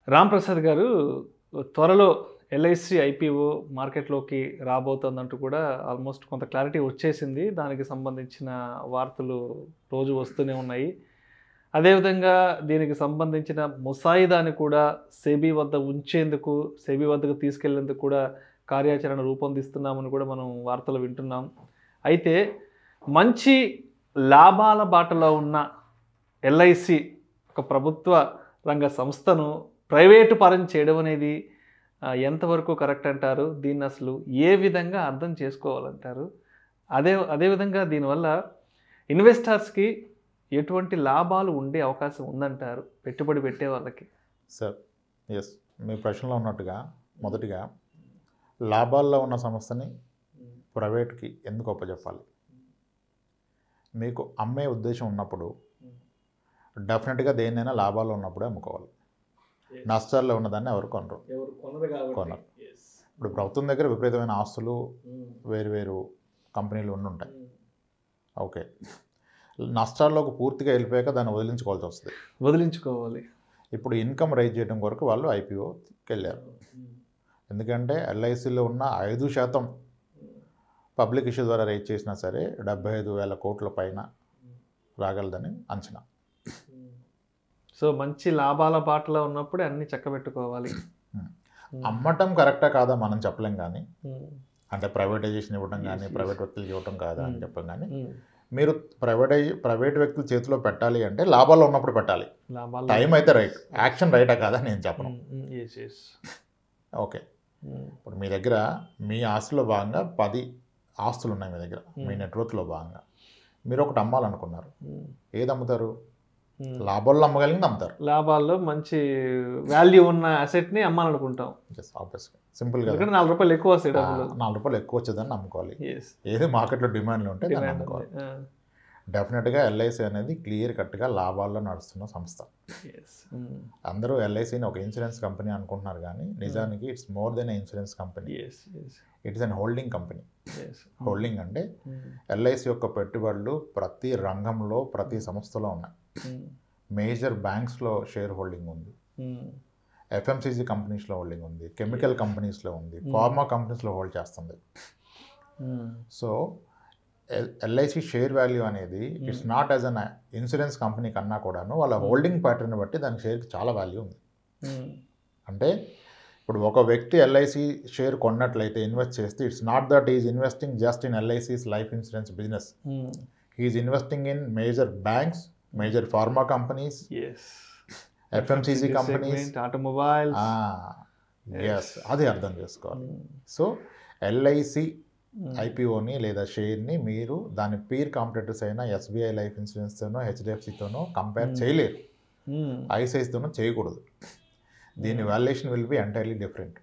రామ్ ప్రసాద్ గారు త్వరలో LIC IPO మార్కెట్లోకి రాబోతోందంటూ కూడా ఆల్మోస్ట్ కొంత క్లారిటీ వచ్చేసింది దానికి సంబంధించిన వార్తలు రోజు వస్తూనే ఉన్నాయి అదేవిధంగా దీనికి సంబంధించిన ముసాయిదాని కూడా సెబీ వద్ద ఉంచేందుకు సెబీ వద్దకు తీసుకెళ్లేందుకు కూడా కార్యాచరణ రూపొందిస్తున్నామని కూడా మనం వార్తలు వింటున్నాం అయితే మంచి లాభాల బాటలో ఉన్న ఎల్ఐసి ఒక ప్రభుత్వ రంగ సంస్థను ప్రైవేటు పరం చేయడం అనేది ఆ, ఎంతవరకు కరెక్ట్ అంటారు దీన్ని అసలు ఏ విధంగా అర్థం చేసుకోవాలంటారు అదే అదేవిధంగా దీనివల్ల ఇన్వెస్టర్స్కి ఎటువంటి లాభాలు ఉండే అవకాశం ఉందంటారు పెట్టుబడి పెట్టే వాళ్ళకి సార్ ఎస్ మీ ప్రశ్నలో ఉన్నట్టుగా మొదటిగా లాభాల్లో ఉన్న సంస్థని ప్రైవేట్కి ఎందుకు అప్పచెప్పాలి మీకు అమ్మే ఉద్దేశం ఉన్నప్పుడు డెఫినెట్గా దేన్నైనా లాభాల్లో ఉన్నప్పుడే అమ్ముకోవాలి నష్టాల్లో ఉన్నదాన్ని ఎవరు కొనరు ఎవరు కొనరు కొనరు. ఇప్పుడు ప్రభుత్వం దగ్గర విపరీతమైన ఆస్తులు వేరు వేరు కంపెనీలు ఉండి ఉంటాయి ఓకే నష్టాల్లోకి పూర్తిగా వెళ్ళిపోయాక దాన్ని వదిలించుకోవాల్సి వస్తుంది వదిలించుకోవాలి ఇప్పుడు ఇన్కమ్ రైజ్ చేయడం కొరకు వాళ్ళు ఐపీఓకి వెళ్ళారు ఎందుకంటే ఎల్ఐసిలో ఉన్న ఐదు శాతం పబ్లిక్ ఇష్యూ ద్వారా రైజ్ చేసినా సరే డెబ్బై ఐదు వేల కోట్ల పైన రాగలదని అంచనా సో మంచి లాభాల బాటలో ఉన్నప్పుడే అన్ని చక్కబెట్టుకోవాలి అమ్మటం కరెక్టా కాదా మనం చెప్పలేం కానీ ఉమ్. అంటే ప్రైవేటైజేషన్ ఇవ్వడం కానీ Yes, yes. ప్రైవేట్ వ్యక్తులకి ఇవ్వడం కాదా అని Hmm. చెప్పాం కానీ ఉమ్. మీరు ప్రైవేటైజ్ ప్రైవేట్ వ్యక్తుల చేతిలో పెట్టాలి అంటే లాభాల్లో ఉన్నప్పుడు పెట్టాలి లాభాలు టైం అయితే రైట్ యాక్షన్ రైటా కాదా నేను చెప్పను ఎస్ ఎస్ ఓకే ఇప్పుడు మీ దగ్గర మీ ఆస్తిలో భాగంగా పది ఆస్తులు ఉన్నాయి మీ దగ్గర మీ Hmm. నెట్వర్క్లో భాగంగా మీరు ఒకటి అమ్మాలనుకున్నారు ఏది అమ్ముతారు లాభాల్లో అమ్మగలిగింది అమ్ముతారు లాభాల్లో మంచి వాల్యూ ఉన్న asset ని అమ్మాలనుకుంటాం జస్ట్ ఆబ్వియస్గా సింపుల్గా ఎందుకంటే నాలుగు రూపాయలు ఎక్కువ వస్తాయి డబ్బులు నాలుగు రూపాయలు ఎక్కువ వచ్చేదాన్ని అమ్ముకోవాలి ఎస్ ఏది మార్కెట్లో డిమాండ్లు ఉంటే దాన్ని డిమాండ్ అమ్ముకోవాలి ఉంది డెఫినెట్గా ఎల్ఐసి అనేది క్లియర్ కట్గా లాభాల్లో నడుస్తున్న సంస్థ ఎస్ అందరూ ఎల్ఐసిని ఒక ఇన్సూరెన్స్ కంపెనీ అనుకుంటున్నారు కానీ నిజానికి it's more than insurance company yes yes it's an holding company yes holding అంటే ఎల్ఐసి యొక్క పెట్టుబడులు ప్రతి రంగంలో ప్రతి సంస్థలో ఉన్నాయి మేజర్ బ్యాంక్స్లో షేర్ హోల్డింగ్ ఉంది ఎఫ్ఎంసీజీ కంపెనీస్లో హోల్డింగ్ ఉంది కెమికల్ కంపెనీస్లో ఉంది ఫార్మా కంపెనీస్లో హోల్డ్ చేస్తుంది సో ఎల్ఐసి షేర్ వాల్యూ అనేది it's not as an insurance company కన్నా కూడాను వాళ్ళ హోల్డింగ్ ప్యాటర్న్ బట్టి దాని షేర్కి చాలా వాల్యూ ఉంది అంటే ఇప్పుడు ఒక వ్యక్తి ఎల్ఐసి షేర్ కొన్నట్లయితే ఇన్వెస్ట్ చేస్తే it's not that is investing just in LIC's life insurance business is investing in major banks major pharma companies yes FMCG companies automobile yes అది అర్థం చేసుకోవాలి సో ఎల్ఐసి ఐపీఓని లేదా షేర్ని మీరు దాని పీర్ కాంపిటేటర్స్ అయిన ఎస్బీఐ లైఫ్ ఇన్సూరెన్స్తోనో హెచ్డిఎఫ్సితోనో కంపేర్ Hmm. చేయలేరు ఐసిఐసితోనో చేయకూడదు దీని valuation will be entirely different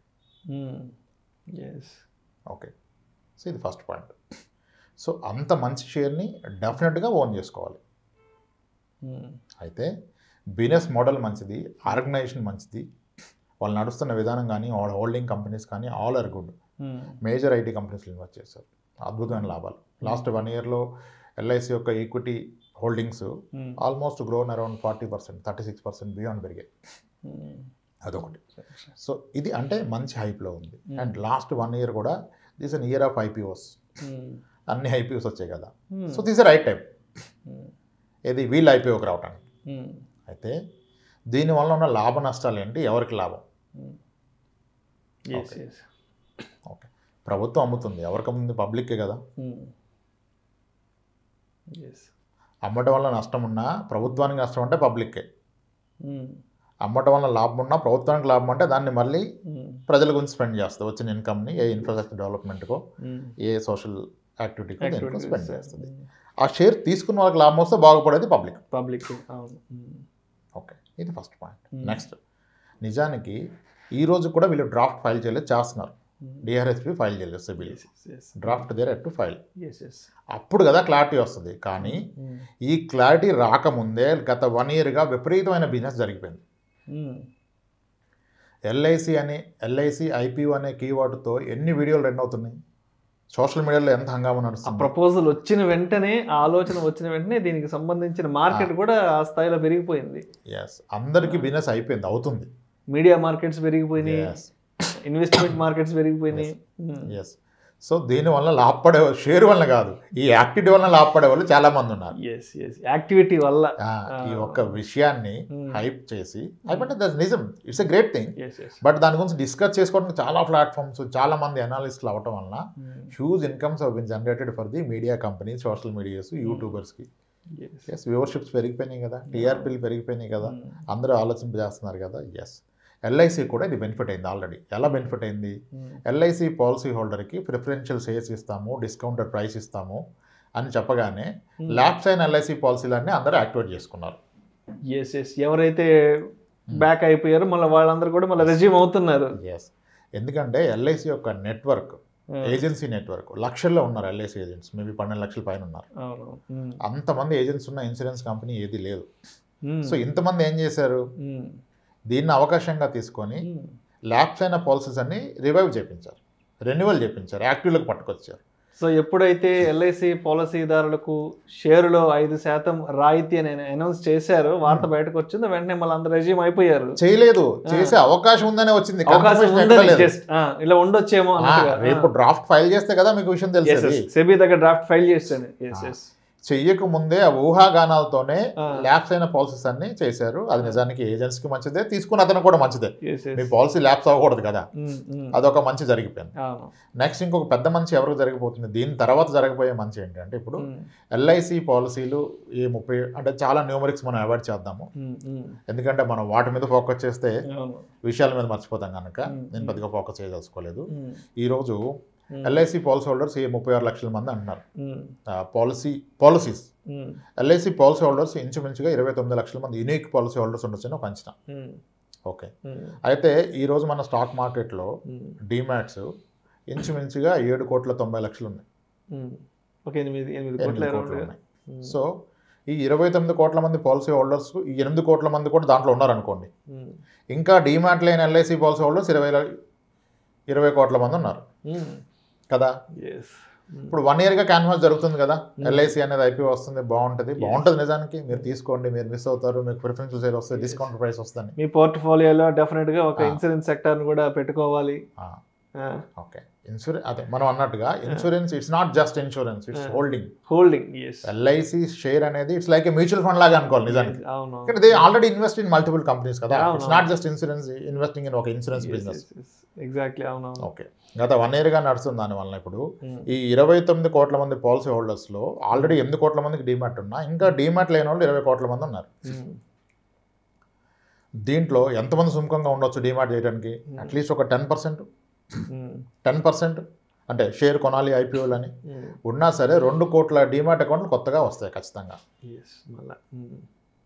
yes okay so ఇది ఫస్ట్ పాయింట్ సో అంత మంచి షేర్ని డెఫినెట్గా ఓన్ చేసుకోవాలి అయితే బిజినెస్ మోడల్ మంచిది ఆర్గనైజేషన్ మంచిది వాళ్ళు నడుస్తున్న విధానం కానీ వాళ్ళ హోల్డింగ్ కంపెనీస్ కానీ all are good major IT కంపెనీస్లో ఇన్వెస్ట్ చేశారు అద్భుతమైన లాభాలు లాస్ట్ వన్ ఇయర్లో ఎల్ఐసి యొక్క equity holdings almost grown around forty percent thirty six percent beyond పెరిగాయి అదొకటి సో ఇది అంటే మంచి హైప్లో ఉంది Hmm. And last one year కూడా this an year of IPOs అన్ని ఐపీఓస్ వచ్చాయి కదా సో దిస్ రైట్ టైం ఇది వీళ్ళు ఐపీఓకి రావడానికి అయితే దీనివల్ల ఉన్న లాభ నష్టాలు ఏంటి ఎవరికి లాభం ఎస్ ఎస్ ఓకే ప్రభుత్వం అమ్ముతుంది ఎవరికి అమ్ముతుంది పబ్లిక్కే కదా ఎస్ అమ్మటం వల్ల నష్టం ఉన్నా ప్రభుత్వానికి నష్టం అంటే పబ్లిక్కే అమ్మటం వల్ల లాభం ఉన్నా ప్రభుత్వానికి లాభం అంటే దాన్ని మళ్ళీ ప్రజల గురించి స్పెండ్ చేస్తుంది వచ్చిన ఇన్కమ్ని ఏ ఇన్ఫ్రాస్ట్రక్చర్ డెవలప్మెంట్కో ఏ సోషల్ యాక్టివిటీకో దేనికో స్పెండ్ చేస్తుంది ఆ షేర్ తీసుకున్న వాళ్ళకి లాభం వస్తే బాగుపడేది పబ్లిక్ పబ్లిక్ అవును ఓకే ఇది ఫస్ట్ పాయింట్ Hmm. నెక్స్ట్ నిజానికి ఈ రోజు కూడా వీళ్ళు డ్రాఫ్ట్ ఫైల్ చేయలేదు చేస్తున్నారు డిఆర్ఎస్పి ఫైల్ చేయలేదు SEBI draft there at to file yes yes అప్పుడు కదా క్లారిటీ వస్తుంది కానీ ఈ క్లారిటీ రాకముందే గత వన్ ఇయర్గా విపరీతమైన బిజినెస్ జరిగిపోయింది ఎల్ఐసి అనే ఎల్ఐసి ఐపీఓ అనే కీవర్డ్తో ఎన్ని వీడియోలు రన్ అవుతున్నాయి సోషల్ మీడియాలో ఎంత హంగామా ఆ నడుస్తుంది ప్రపోజల్ వచ్చిన వెంటనే ఆ ఆలోచన వచ్చిన వెంటనే దీనికి సంబంధించిన మార్కెట్ కూడా ఆ స్థాయిలో పెరిగిపోయింది ఎస్ అందరికీ బిజినెస్ అయిపోయింది అవుతుంది మీడియా మార్కెట్స్ పెరిగిపోయినాయి Yes. ఇన్వెస్ట్మెంట్ మార్కెట్స్ పెరిగిపోయినాయి ఉమ్. ఎస్ సో దీనివల్ల లాభపడే షేర్ వల్ల కాదు ఈ యాక్టివిటీ వల్ల లాభపడే వాళ్ళు చాలా మంది ఉన్నారు ఎస్ ఎస్ యాక్టివిటీ వల్ల ఆ, ఈ ఒక్క విషయాన్ని Hmm. హైప్ చేసి హైప్ అంటే దట్స్ నిజం it's a great thing yes yes but దాని గురించి డిస్కస్ చేసుకోవడానికి చాలా ప్లాట్ఫామ్స్ చాలా మంది అనాలిస్టులు అవ్వటం వలన huge incomes have been generated for the media companies social medias యూట్యూబర్స్కి ఎస్ వ్యూవర్షిప్స్ పెరిగిపోయినాయి కదా టీఆర్పీలు పెరిగిపోయినాయి కదా అందరూ ఆలోచింపజేస్తున్నారు కదా ఎస్ ఎల్ఐసి కూడా ఇది బెనిఫిట్ అయింది ఆల్రెడీ ఎలా బెనిఫిట్ అయింది ఎల్ఐసి పాలసీ హోల్డర్కి ప్రిఫరెన్షియల్ షేర్స్ ఇస్తాము డిస్కౌంటెడ్ ప్రైస్ ఇస్తాము అని చెప్పగానే ల్యాబ్స్ అయిన ఎల్ఐసి పాలసీలన్నీ అందరూ యాక్టివేట్ చేసుకున్నారు ఎస్ ఎస్ ఎవరైతే బ్యాక్ అయిపోయారో మళ్ళీ వాళ్ళందరూ కూడా మళ్ళీ రెజ్యూమ్ అవుతున్నారు ఎస్ ఎందుకంటే ఎల్ఐసి యొక్క నెట్వర్క్ ఏజెన్సీ నెట్వర్క్ లక్షల్లో ఉన్నారు ఎల్ఐసి ఏజెంట్స్ మేబీ పన్నెండు లక్షల పైన ఉన్నారు అవును ఉమ్. అంతమంది ఏజెంట్స్ ఉన్న ఇన్సూరెన్స్ కంపెనీ ఏది లేదు ఉమ్. సో ఇంతమంది ఏం చేశారు ఉమ్. దీన్ని అవకాశంగా తీసుకొని ఉమ్. ల్యాబ్స్ అయిన పాలసీస్ అన్ని రివైవ్ చేయించారు రెన్యువల్ చేయించారు యాక్టివ్లకు పట్టుకొచ్చారు సో ఎప్పుడైతే ఎల్ఐసి పాలసీదారులకు షేరులో ఐదు శాతం రాయితీ అని అనౌన్స్ చేశారో వార్త బయటకు వచ్చింది వెంటనే మళ్ళీ అందరు రెజ్యూమ్ అయిపోయారు చేయలేదు చేసే అవకాశం ఉందనే వచ్చింది అవకాశం Confirmation ఎక్కడా ఉందని లేదు. జస్ట్ ఇలా ఉండొచ్చేమో ఆ, అన్నట్టుగా రేపు డ్రాఫ్ట్ ఫైల్ చేస్తే కదా మీకు విషయం తెలిసేది సెబీ దగ్గర డ్రాఫ్ట్ ఫైల్ చేస్తాను ఎస్ ఎస్ చెయ్యక ముందే ఆ ఊహాగానాలతోనే ఆ. ల్యాబ్స్ అయిన పాలసీస్ అన్ని చేశారు అది నిజానికి ఏజెంట్స్ కి మంచిదే తీసుకున్న అతను కూడా మంచిదే ఎస్ మీ ఎస్ పాలసీ ల్యాబ్స్ అవ్వకూడదు కదా అదొక మంచి జరిగిపోయింది అవును నెక్స్ట్ ఇంకొక పెద్ద మంచి ఎవరికి జరిగిపోతుంది దీని తర్వాత జరగబోయే మంచి ఏంటంటే ఇప్పుడు ఉమ్, ఎల్ఐసి పాలసీలు ఈ ముప్పై అంటే చాలా న్యూమరిక్స్ మనం అవాయిడ్ చేద్దాము ఉమ్, ఉమ్, ఎందుకంటే మనం వాటి మీద ఫోకస్ చేస్తే అవును విషయాల మీద మర్చిపోతాం కనుక Hmm. నేను పెద్దగా ఫోకస్ చేయదలుచుకోలేదు ఉమ్, ఈరోజు ఉమ్, ఎల్ఐసి పాలసీ హోల్డర్స్ ఈ ముప్పై ఆరు లక్షల మంది అంటున్నారు um, policy policies um, LIC policy holders ఇంచుమించుగా ఇరవై తొమ్మిది లక్షల మంది యూనిక్ పాలసీ హోల్డర్స్ ఉండొచ్చని ఒక అంచనా ఉమ్, ఓకే ఉమ్, అయితే ఈరోజు మన స్టాక్ మార్కెట్లో ఉమ్, డిమాట్స్ ఇంచుమించుగా ఏడు కోట్ల తొంభై లక్షలు ఉన్నాయి ఉమ్. ఒక ఎనిమిది ఎనిమిది కోట్ల ఎనిమిది ఇరవై కోట్లు రెండు. ఉన్నాయి ఉమ్, సో ఈ ఇరవై తొమ్మిది కోట్ల మంది పాలసీ హోల్డర్స్ ఈ ఎనిమిది కోట్ల మంది కూడా దాంట్లో ఉన్నారనుకోండి ఉమ్, ఇంకా డిమాట్ లేని ఎల్ఐసి పాలసీ హోల్డర్స్ ఇరవై ల- ఇరవై కోట్ల మంది ఉన్నారు ఉమ్, కదా yes. ఉమ్, ఇప్పుడు వన్ ఇయర్గా క్యాన్వాస్ జరుగుతుంది కదా ఎల్ఐసి అనేది ఐపీఓ వస్తుంది బాగుంటుంది బాగుంటుంది నిజానికి మీరు తీసుకోండి మీరు మిస్ అవుతారు మీకు ప్రిఫరెన్షియల్ సేల్ వస్తుంది డిస్కౌంట్ ప్రైస్ వస్తుంది మీ పోర్ట్ఫోలియోలో డెఫినెట్ గా ఒక ఆ. ఇన్సూరెన్స్ సెక్టర్ కూడా పెట్టుకోవాలి ఆ, ఓకే ఇన్సూరెన్స్ అదే మనం అన్నట్టుగా insurance it's not just insurance it's Yeah. Holding holding yes LIC share అనేది it's like a mutual fund లాగా అనుకోవాలి నిజానికి అవును కానీ they already invest in multiple companies కదా అవును. It's not just insurance investing in ఒక ఇన్సూరెన్స్ బిజినెస్ ఎగ్జాక్ట్లీ అవును ఓకే గత వన్ ఇయర్గా నడుస్తుంది దానివల్ల ఇప్పుడు ఉమ్, ఈ ఇరవై తొమ్మిది కోట్ల మంది పాలసీ హోల్డర్స్లో ఆల్రెడీ ఎనిమిది కోట్ల మందికి డిమాట్ ఉన్నా ఇంకా డిమాట్ లేని వాళ్ళు ఇరవై కోట్ల మంది ఉన్నారు ఉమ్, దీంట్లో ఎంతమంది సుముఖంగా ఉండొచ్చు డిమాట్ చేయడానికి అట్లీస్ట్ ఒక ten percent um, ten percent అంటే షేర్ కొనాలి ఐపీఓలు అని ఉమ్, ఉన్నా సరే రెండు కోట్ల డిమాట్ అకౌంట్లు కొత్తగా వస్తాయి ఖచ్చితంగా yes, మళ్ళా ఉమ్,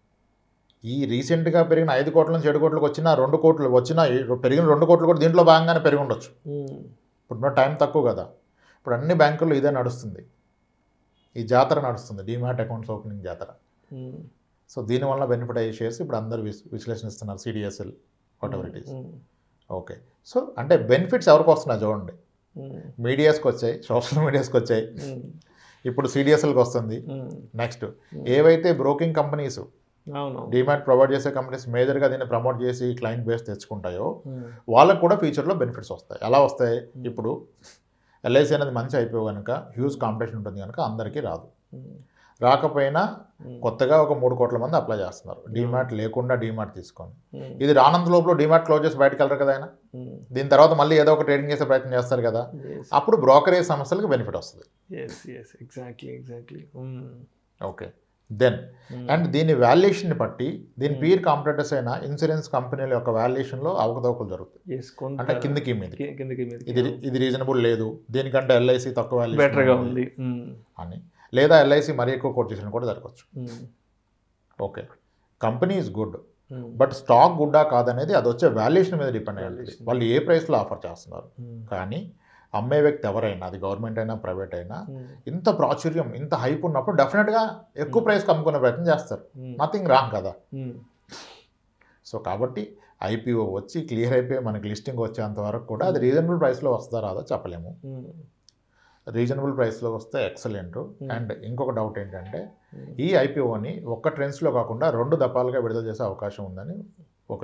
ఈ రీసెంట్గా పెరిగిన ఐదు కోట్ల నుంచి ఏడు కోట్లకు వచ్చిన రెండు కోట్లు వచ్చిన ఈ పెరిగిన రెండు కోట్లు కూడా దీంట్లో భాగంగానే పెరిగి ఉండొచ్చు ఉమ్, ఇప్పుడున్న టైం తక్కువ కదా ఇప్పుడు అన్ని బ్యాంకుల్లో ఇదే నడుస్తుంది ఈ జాతర నడుస్తుంది డిమాట్ అకౌంట్స్ ఓపెనింగ్ జాతర ఉమ్, సో దీనివల్ల బెనిఫిట్ అయ్యే షేర్స్ ఇప్పుడు అందరు విశ్- విశ్లేషణిస్తున్నారు CDSL whatever it is um, okay so అంటే బెనిఫిట్స్ ఎవరికి వస్తున్నాయి చూడండి ఉమ్, మీడియాస్కి వచ్చాయి సోషల్ మీడియాస్కి వచ్చాయి ఉమ్, ఇప్పుడు సిడిఎస్ఎల్కి వస్తుంది ఉమ్, నెక్స్ట్ ఏవైతే బ్రోకింగ్ కంపెనీస్ అవును డిమాట్ ప్రొవైడ్ చేసే కంపెనీస్ మేజర్గా దీన్ని ప్రమోట్ చేసి క్లయింట్ బేస్ తెచ్చుకుంటాయో ఉమ్, వాళ్ళకు కూడా ఫ్యూచర్లో బెనిఫిట్స్ వస్తాయి ఎలా వస్తాయి ఇప్పుడు ఎల్ఐసి అనేది మంచి అయిపోయి కనుక హ్యూజ్ కాంపిటీషన్ ఉంటుంది కనుక అందరికీ రాదు ఉమ్, రాకపోయినా ఉమ్, కొత్తగా ఒక మూడు కోట్ల మంది అప్లై చేస్తున్నారు డిమాట్ లేకుండా డిమాట్ తీసుకొని ఉమ్, ఇది రానంత లోపల డిమాట్ క్లోజ్ చేసి బయటకు వెళ్ళరు కదా ఆయన ఉమ్, దీని తర్వాత మళ్ళీ ఏదో ఒక ట్రేడింగ్ చేసే ప్రయత్నం చేస్తారు కదా yes, అప్పుడు బ్రోకరేజ్ సంస్థలకు బెనిఫిట్ వస్తుంది yes, yes, exactly, exactly. Um, okay then um, and దీని వాల్యుయేషన్ని బట్టి దీని పీర్ కాంపిటేటర్స్ అయిన ఇన్సూరెన్స్ కంపెనీల యొక్క వాల్యుయేషన్లో అవకతవకలు జరుగుతాయి yes, కొంత అంటే కిందికి మీదకి కి- కిందకి మీదకి ఇది ఇది రీజనబుల్ లేదు దీనికంటే ఎల్ఐసి తక్కువ వాల్యుయేషన్ బెటర్ గా ఉంది ఉమ్, అని లేదా ఎల్ఐసి మరీ ఎక్కువ కొటేషన్ కూడా జరగవచ్చు um, okay company is good um, but stock గుడ్డా కాదనేది అది వచ్చే వాల్యుయేషన్ మీద డిపెండ్ అయ్యి ఉంటుంది Valuation. వాళ్ళు ఏ ప్రైస్లో ఆఫర్ చేస్తున్నారు ఉమ్, కానీ అమ్మే వ్యక్తి ఎవరైనా అది గవర్నమెంట్ అయినా ప్రైవేట్ అయినా ఉమ్, ఇంత ప్రాచుర్యం ఇంత హైప్ ఉన్నప్పుడు డెఫినెట్గా ఎక్కువ ప్రైస్కి అమ్ముకునే ప్రయత్నం చేస్తారు ఉమ్, నథింగ్ రాంగ్ కదా ఉమ్, సో కాబట్టి ఐపీఓ వచ్చి క్లియర్ అయిపోయి మనకి లిస్టింగ్ వచ్చేంత వరకు కూడా అది రీజనబుల్ ప్రైస్లో వస్తుందా రాదో చెప్పలేము ఉమ్, రీజనబుల్ ప్రైస్లో వస్తే ఎక్సలెంట్ అండ్ ఇంకొక డౌట్ ఏంటంటే ఉమ్, ఈ ఐపీఓని ఒక్క ట్రెండ్స్లో కాకుండా రెండు దఫాలుగా విడుదల చేసే అవకాశం ఉందని ఒకటి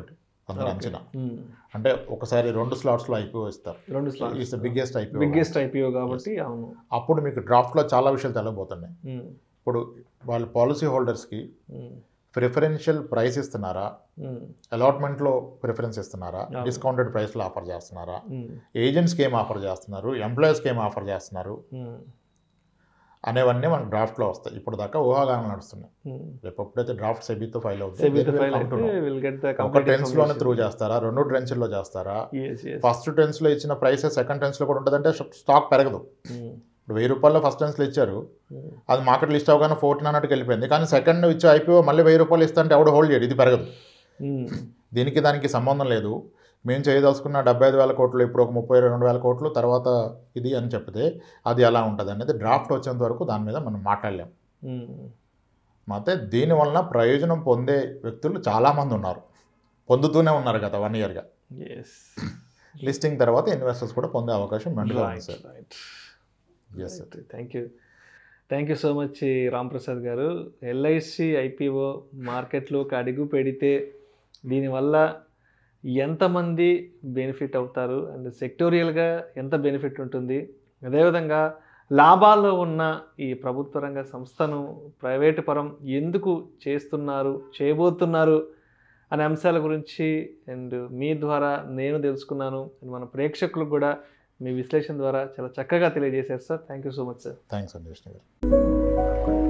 అందరూ అంచనా ఉమ్. అంటే ఒకసారి రెండు స్లాట్స్లో ఐపీఓ ఇస్తారు రెండు is slots the biggest IPO biggest IPO కాబట్టి అవును అప్పుడు మీకు డ్రాఫ్ట్లో చాలా విషయాలు తెలబోతున్నాయి ఉమ్, ఇప్పుడు వాళ్ళ పాలసీ హోల్డర్స్కి ఉమ్, ప్రిఫరెన్షియల్ ప్రైస్ ఇస్తున్నారా ఉమ్, అలాట్మెంట్లో ప్రిఫరెన్స్ ఇస్తున్నారా అవును. డిస్కౌంటెడ్ ప్రైస్లో ఆఫర్ చేస్తున్నారా ఉమ్, ఏజెంట్స్కి ఏం ఆఫర్ చేస్తున్నారు ఎంప్లాయీస్కి ఏం ఆఫర్ చేస్తున్నారు ఉమ్, అనేవన్నీ మనకు డ్రాఫ్ట్లో వస్తాయి ఇప్పుడు దాకా ఊహాగానాలు నడుస్తున్నాయి ఉమ్. రేపు ఎప్పుడైతే డ్రాఫ్ట్ సెబీతో ఫైల్ సెబీ తో ఫైల్ అవుతుంది అయితే విల్ గెట్ ద ఒక కంప్లీట్ టెన్స్లోనే త్రూ చేస్తారా రెండు ట్రెన్స్లో చేస్తారా yes yes ఫస్ట్ టెన్స్లో ఇచ్చిన ప్రైస్ సెకండ్ టెన్స్లో కూడా ఉంటుందంటే స్టాక్ పెరగదు ఉమ్, ఇప్పుడు వెయ్యి రూపాయలు ఫస్ట్ టెన్స్లో ఇచ్చారు ఉమ్, అది మార్కెట్ లిస్ట్ అవగానే ఫోర్టీన్ హండ్రెడ్కి వెళ్ళిపోయింది కానీ సెకండ్ ఇచ్చే ఐపీఓ మళ్ళీ వెయ్యి రూపాయలు ఇస్తా అంటే ఎవడు హోల్డ్ చేయడు ఇది పెరగదు ఉమ్, దీనికి దానికి సంబంధం లేదు మేము చేయదలుచుకున్న డెబ్బై ఐదు వేల కోట్లు ఇప్పుడు ఒక ముప్పై రెండు వేల కోట్లు తర్వాత ఇది అని చెప్తే అది ఎలా ఉంటుంది అనేది డ్రాఫ్ట్ వచ్చేంత వరకు దాని మీద మనం మాట్లాడలేం ఉమ్, అయితే దీనివలన ప్రయోజనం పొందే వ్యక్తులు చాలామంది ఉన్నారు పొందుతూనే ఉన్నారు గత వన్ ఇయర్గా yes లిస్టింగ్ తర్వాత ఇన్వెస్టర్స్ కూడా పొందే అవకాశం మెండుగా ఉంది right sir right Yes, sir. Thank you thank you so much Ram Prasad garu LIC IPO మార్కెట్లోకి అడుగు పెడితే దీనివల్ల ఎంతమంది బెనిఫిట్ అవుతారు అండ్ సెక్టోరియల్గా ఎంత బెనిఫిట్ ఉంటుంది అదేవిధంగా లాభాల్లో ఉన్న ఈ ప్రభుత్వ రంగ సంస్థను ప్రైవేటు పరం ఎందుకు చేస్తున్నారు చేయబోతున్నారు అనే అంశాల గురించి అండ్ మీ ద్వారా నేను తెలుసుకున్నాను అండ్ మన ప్రేక్షకులకు కూడా మీ విశ్లేషణ ద్వారా చాలా చక్కగా తెలియజేశారు sir thank you so much sir thanks అండి విష్ణు గారు